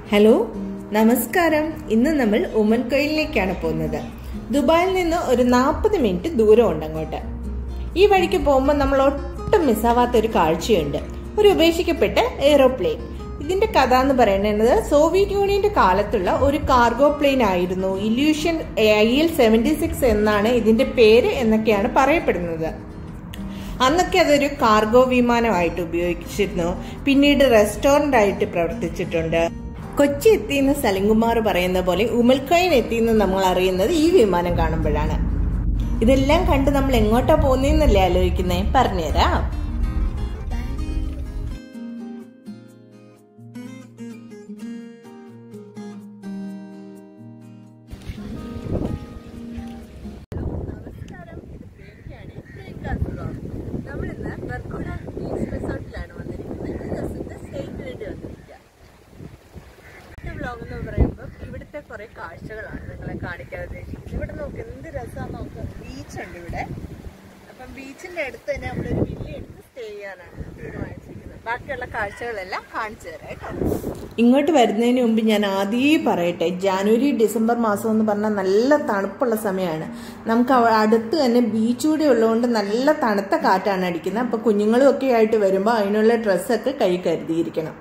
hello നമസ്കാരം ഇന്ന് നമ്മൾ ഉമ്മൻ കോയിലിലേക്കാണ് പോകുന്നത് ദുബായിൽ നിന്ന് ഒരു നാൽപ്പത് മിനിറ്റ് ദൂരം ഉണ്ട് അങ്ങോട്ട് ഈ വഴിക്ക് പോകുമ്പോൾ നമ്മൾ ഒട്ടും മിസ്സാവാത്ത ഒരു കാഴ്ചയുണ്ട് ഒരു ഉപേക്ഷിക്കപ്പെട്ട എയ്റോപ്ലെയിൻ ഇതിന്റെ കഥ എന്ന് പറയുന്നത് സോവിയറ്റ് യൂണിയന്റെ കാലത്തുള്ള ഒരു കാർഗോ പ്ലെയിൻ ആയിരുന്നു Ilyushin I L seventy six എന്നാണ് ഇതിന്റെ പേര് എന്നൊക്കെയാണ് പറയപ്പെടുന്നത് അന്നൊക്കെ അതൊരു കാർഗോ വിമാനമായിട്ട് ഉപയോഗിച്ചിരുന്നു പിന്നീട് റെസ്റ്റോറന്റ് ആയിട്ട് പ്രവർത്തിച്ചിട്ടുണ്ട് കൊച്ചി എത്തിയെന്ന് സലിംകുമാർ പറയുന്ന പോലെ ഉമൽക്കോയിൻ എത്തിയെന്ന് നമ്മൾ അറിയുന്നത് ഈ വിമാനം കാണുമ്പോഴാണ് ഇതെല്ലാം കണ്ട് നമ്മൾ എങ്ങോട്ടാ പോകുന്നതെന്നല്ലേ ആലോചിക്കുന്നേ പറഞ്ഞുതരാം നമ്മളിന്ന് ബർക്കോണ ബീച്ച് റിസോർട്ടിലാണ് വന്നിരിക്കുന്നത് ഒരു ദിവസത്തെ സ്റ്റേക്ക് വേണ്ടി വന്നിരിക്കുക ഇന്നത്തെ വ്ലോഗ് എന്ന് പറയുമ്പോൾ ഇവിടുത്തെ കുറെ കാഴ്ചകളാണ് നിങ്ങളെ കാണിക്കാൻ ഉദ്ദേശിക്കുന്നത് ഇവിടെ നോക്ക് എന്ത് രസമാണ് നോക്ക് ബീച്ചുണ്ട് ഇവിടെ അപ്പം ബീച്ചിന്റെ അടുത്ത് തന്നെ നമ്മളൊരു വില്ല എടുത്ത് സ്റ്റേ ചെയ്യാനാണ് തീരുമാനിച്ചിരിക്കുന്നത് ബാക്കിയുള്ള കാഴ്ചകളെല്ലാം കാണിച്ചു തരാം കേട്ടോ ഇങ്ങോട്ട് വരുന്നതിന് മുമ്പ് ഞാൻ ആദ്യമേ പറയട്ടെ ജാനുവരി ഡിസംബർ മാസം എന്ന് പറഞ്ഞാൽ നല്ല തണുപ്പുള്ള സമയമാണ് നമുക്ക് അവ- അടുത്ത് തന്നെ ബീച്ച് കൂടി ഉള്ളതുകൊണ്ട് നല്ല തണുത്ത കാറ്റാണ് അടിക്കുന്നത് അപ്പൊ കുഞ്ഞുങ്ങളും ഒക്കെ ആയിട്ട് വരുമ്പോൾ അതിനുള്ള ഡ്രസ്സൊക്കെ കൈ കരുതിയിരിക്കണം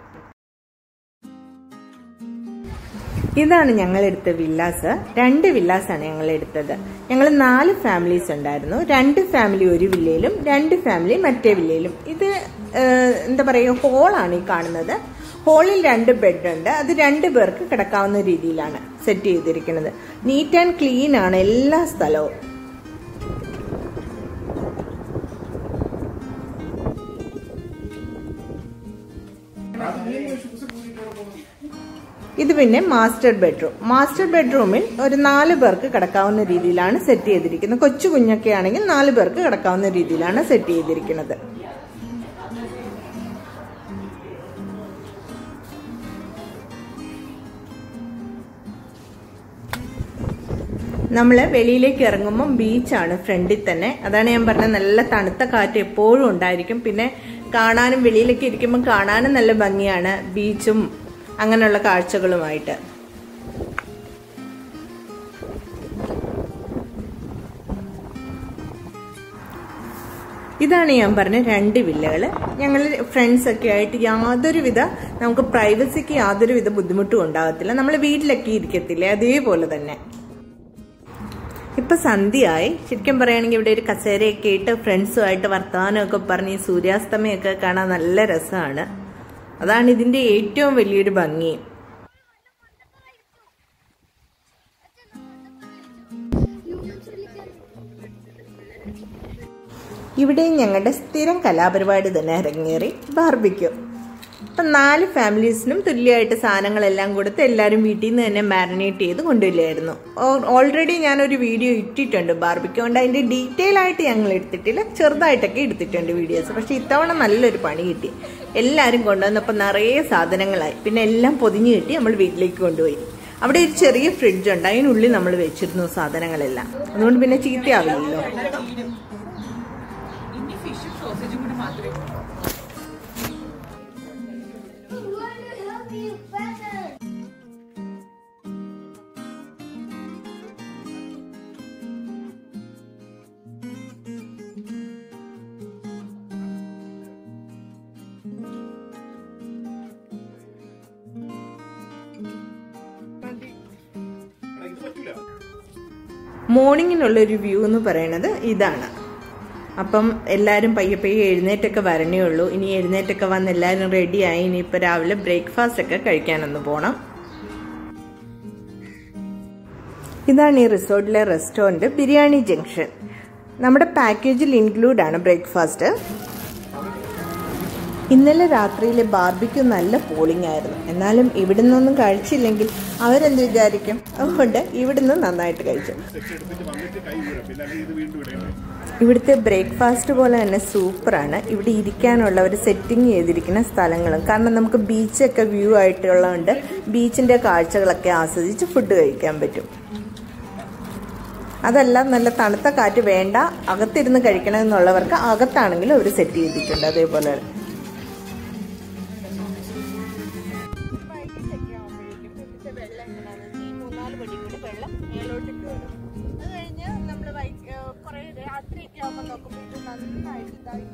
ഇതാണ് ഞങ്ങൾ എടുത്ത വില്ലാസ് രണ്ട് വില്ലാസാണ് ഞങ്ങൾ എടുത്തത് ഞങ്ങൾ നാല് ഫാമിലീസ് ഉണ്ടായിരുന്നു രണ്ട് ഫാമിലി ഒരു വില്ലയിലും രണ്ട് ഫാമിലി മറ്റേ വില്ലയിലും ഇത് ഏഹ്, എന്താ പറയുക ഹോളാണ് ഈ കാണുന്നത് ഹോളിൽ രണ്ട് ബെഡ് ഉണ്ട് അത് രണ്ട് പേർക്ക് കിടക്കാവുന്ന രീതിയിലാണ് സെറ്റ് ചെയ്തിരിക്കുന്നത് നീറ്റ് ആൻഡ് ക്ലീൻ ആണ് എല്ലാ സ്ഥലവും ഇത് പിന്നെ മാസ്റ്റർ ബെഡ്റൂം മാസ്റ്റർ ബെഡ്റൂമിൽ ഒരു നാല് പേർക്ക് കിടക്കാവുന്ന രീതിയിലാണ് സെറ്റ് ചെയ്തിരിക്കുന്നത് കൊച്ചു കുഞ്ഞൊക്കെ ആണെങ്കിൽ നാല് പേർക്ക് കിടക്കാവുന്ന രീതിയിലാണ് സെറ്റ് ചെയ്തിരിക്കുന്നത് നമ്മൾ വെളിയിലേക്ക് ഇറങ്ങുമ്പോൾ ബീച്ചാണ് ഫ്രണ്ടിൽ തന്നെ അതാണ് ഞാൻ പറഞ്ഞത് നല്ല തണുത്ത കാറ്റ് എപ്പോഴും ഉണ്ടായിരിക്കും പിന്നെ കാണാനും വെളിയിലൊക്കെ ഇരിക്കുമ്പോൾ കാണാനും നല്ല ഭംഗിയാണ് ബീച്ചും അങ്ങനെയുള്ള കാഴ്ചകളുമായിട്ട് ഇതാണ് ഞാൻ പറഞ്ഞ രണ്ട് വില്ലകൾ ഞങ്ങൾ ഫ്രണ്ട്സ് ഒക്കെ ആയിട്ട് യാതൊരുവിധ നമുക്ക് പ്രൈവസിക്ക് യാതൊരുവിധ ബുദ്ധിമുട്ടും ഉണ്ടാകത്തില്ല നമ്മൾ വീട്ടിലൊക്കെ ഇരിക്കത്തില്ലേ അതേപോലെ തന്നെ ഇപ്പൊ സന്ധ്യയായി ശരിക്കും പറയുകയാണെങ്കിൽ ഇവിടെ ഒരു കസേരയൊക്കെ ഇട്ട് ഫ്രണ്ട്സുമായിട്ട് വർത്തമാനമൊക്കെ പറഞ്ഞ് ഈ സൂര്യാസ്തമയൊക്കെ കാണാൻ നല്ല രസമാണ് അതാണ് ഇതിന്റെ ഏറ്റവും വലിയൊരു ഭംഗി ഇവിടെ ഞങ്ങളുടെ സ്ഥിരം കലാപരിപാടി തന്നെ അരങ്ങേറി ബാർബിക്യൂ അപ്പം നാല് ഫാമിലീസിനും തുല്യമായിട്ട് സാധനങ്ങളെല്ലാം കൊടുത്ത് എല്ലാവരും വീട്ടിൽ നിന്ന് തന്നെ മാരിനേറ്റ് ചെയ്ത് കൊണ്ടുവരില്ലായിരുന്നു ഓൾറെഡി ഞാനൊരു വീഡിയോ ഇട്ടിട്ടുണ്ട് ബാർബിക്യൂ കൊണ്ട് അതിൻ്റെ ഡീറ്റെയിൽ ആയിട്ട് ഞങ്ങൾ എടുത്തിട്ടില്ല ചെറുതായിട്ടൊക്കെ എടുത്തിട്ടുണ്ട് വീഡിയോസ് പക്ഷേ ഇത്തവണ നല്ലൊരു പണി കിട്ടി എല്ലാവരും കൊണ്ടുവന്നപ്പോൾ നിറയെ സാധനങ്ങളായി പിന്നെ എല്ലാം പൊതിഞ്ഞ് കിട്ടി നമ്മൾ വീട്ടിലേക്ക് കൊണ്ടുപോയി അവിടെ ഒരു ചെറിയ ഫ്രിഡ്ജ് ഉണ്ട് അതിനുള്ളിൽ നമ്മൾ വെച്ചിരുന്നു സാധനങ്ങളെല്ലാം അതുകൊണ്ട് പിന്നെ ചീത്തയാവില്ലല്ലോ മോർണിംഗിനുള്ള ഒരു വ്യൂ എന്ന് പറയുന്നത് ഇതാണ് അപ്പം എല്ലാവരും പയ്യെ പയ്യെ എഴുന്നേറ്റൊക്കെ വരണേ ഉള്ളൂ ഇനി എഴുന്നേറ്റൊക്കെ വന്ന് എല്ലാവരും റെഡിയായി ഇനിയിപ്പോൾ രാവിലെ ബ്രേക്ക്ഫാസ്റ്റ് ഒക്കെ കഴിക്കാനൊന്ന് പോകണം ഇതാണ് ഈ റിസോർട്ടിലെ റെസ്റ്റോറൻറ്റ് ബിരിയാണി ജംഗ്ഷൻ നമ്മുടെ പാക്കേജിൽ ഇൻക്ലൂഡ് ആണ് ബ്രേക്ക്ഫാസ്റ്റ് ഇന്നലെ രാത്രിയിലെ ബാർബിക്യൂ നല്ല പോളിംഗ് ആയിരുന്നു എന്നാലും ഇവിടെ നിന്നൊന്നും കഴിച്ചില്ലെങ്കിൽ അവരെന്ത് വിചാരിക്കും അതുകൊണ്ട് ഇവിടുന്ന് നന്നായിട്ട് കഴിച്ചു ഇവിടുത്തെ ബ്രേക്ക്ഫാസ്റ്റ് പോലെ തന്നെ സൂപ്പറാണ് ഇവിടെ ഇരിക്കാനുള്ള ഒരു സെറ്റിംഗ് ചെയ്തിരിക്കുന്ന സ്ഥലങ്ങളും കാരണം നമുക്ക് ബീച്ചൊക്കെ വ്യൂ ആയിട്ടുള്ളതുകൊണ്ട് ബീച്ചിന്റെ കാഴ്ചകളൊക്കെ ആസ്വദിച്ച് ഫുഡ് കഴിക്കാൻ പറ്റും അതല്ല നല്ല തണുത്ത കാറ്റ് വേണ്ട അകത്തിരുന്ന് കഴിക്കണമെന്നുള്ളവർക്ക് അകത്താണെങ്കിലും അവർ സെറ്റ് ചെയ്തിട്ടുണ്ട് അതേപോലെ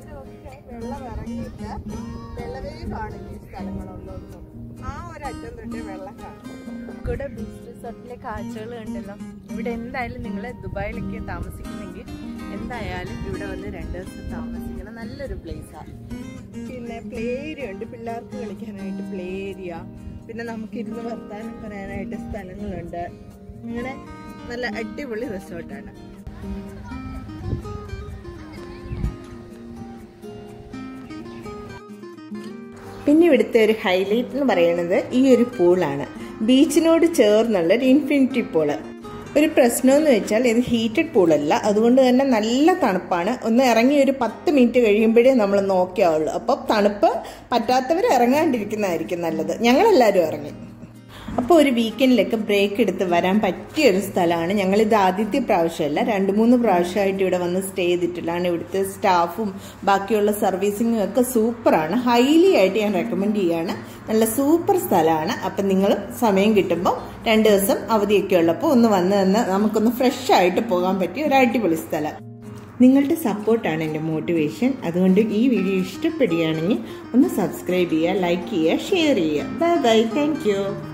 ഒക്കെ വെള്ളം ഇറങ്ങിയില്ല വെള്ളവേ കാണില്ല ഈ സ്ഥലങ്ങളൊന്നും ആ ഒരു അറ്റം തൊട്ടേ വെള്ളം കാണും കൂടെ ബീച്ച് റിസോർട്ടിലെ കാഴ്ചകൾ കണ്ടല്ലോ ഇവിടെ എന്തായാലും നിങ്ങൾ ദുബായിലൊക്കെ താമസിക്കുന്നെങ്കിൽ എന്തായാലും ഇവിടെ വന്ന് രണ്ട് ദിവസം താമസിക്കണം നല്ലൊരു പ്ലേസാണ് പിന്നെ പ്ലേ ഏരിയ ഉണ്ട് പിള്ളേർക്ക് കളിക്കാനായിട്ട് പ്ലേ ഏരിയ പിന്നെ നമുക്ക് ഇരുന്ന് വർത്താനം പറയാനായിട്ട് സ്ഥലങ്ങളുണ്ട് അങ്ങനെ നല്ല അടിപൊളി റിസോർട്ടാണ് പിന്നെ ഇവിടുത്തെ ഒരു ഹൈലൈറ്റ് എന്ന് പറയുന്നത് ഈ ഒരു പൂളാണ് ബീച്ചിനോട് ചേർന്നുള്ള ഒരു ഇൻഫിനിറ്റി പൂള് ഒരു പ്രശ്നമെന്ന് വെച്ചാൽ ഇത് ഹീറ്റഡ് പൂളല്ല അതുകൊണ്ട് തന്നെ നല്ല തണുപ്പാണ് ഒന്ന് ഇറങ്ങി ഒരു പത്ത് മിനിറ്റ് കഴിയുമ്പോഴേ നമ്മൾ നോക്കിയാവുള്ളൂ അപ്പോൾ തണുപ്പ് പറ്റാത്തവർ ഇറങ്ങാണ്ടിരിക്കുന്നതായിരിക്കും നല്ലത് ഞങ്ങളെല്ലാവരും ഇറങ്ങി അപ്പോൾ ഒരു വീക്കെൻഡിലൊക്കെ ബ്രേക്ക് എടുത്ത് വരാൻ പറ്റിയ ഒരു സ്ഥലമാണ് ഞങ്ങളിത് ആദ്യത്തെ പ്രാവശ്യമല്ല രണ്ട് മൂന്ന് പ്രാവശ്യമായിട്ട് ഇവിടെ വന്ന് സ്റ്റേ ചെയ്തിട്ടുള്ളതാണ് ഇവിടുത്തെ സ്റ്റാഫും ബാക്കിയുള്ള സർവീസിങ്ങും ഒക്കെ സൂപ്പറാണ് ഹൈലി ആയിട്ട് ഞാൻ റെക്കമെൻഡ് ചെയ്യാണ് നല്ല സൂപ്പർ സ്ഥലമാണ് അപ്പം നിങ്ങളും സമയം കിട്ടുമ്പോൾ രണ്ട് ദിവസം അവധിയൊക്കെ ഉള്ളപ്പോൾ ഒന്ന് വന്ന് നിന്ന് നമുക്കൊന്ന് ഫ്രഷ് ആയിട്ട് പോകാൻ പറ്റിയ ഒരു അടിപൊളി സ്ഥലം നിങ്ങളുടെ സപ്പോർട്ടാണ് എൻ്റെ മോട്ടിവേഷൻ അതുകൊണ്ട് ഈ വീഡിയോ ഇഷ്ടപ്പെടുകയാണെങ്കിൽ ഒന്ന് സബ്സ്ക്രൈബ് ചെയ്യുക ലൈക്ക് ചെയ്യുക ഷെയർ ചെയ്യുക ബൈ ബൈ താങ്ക്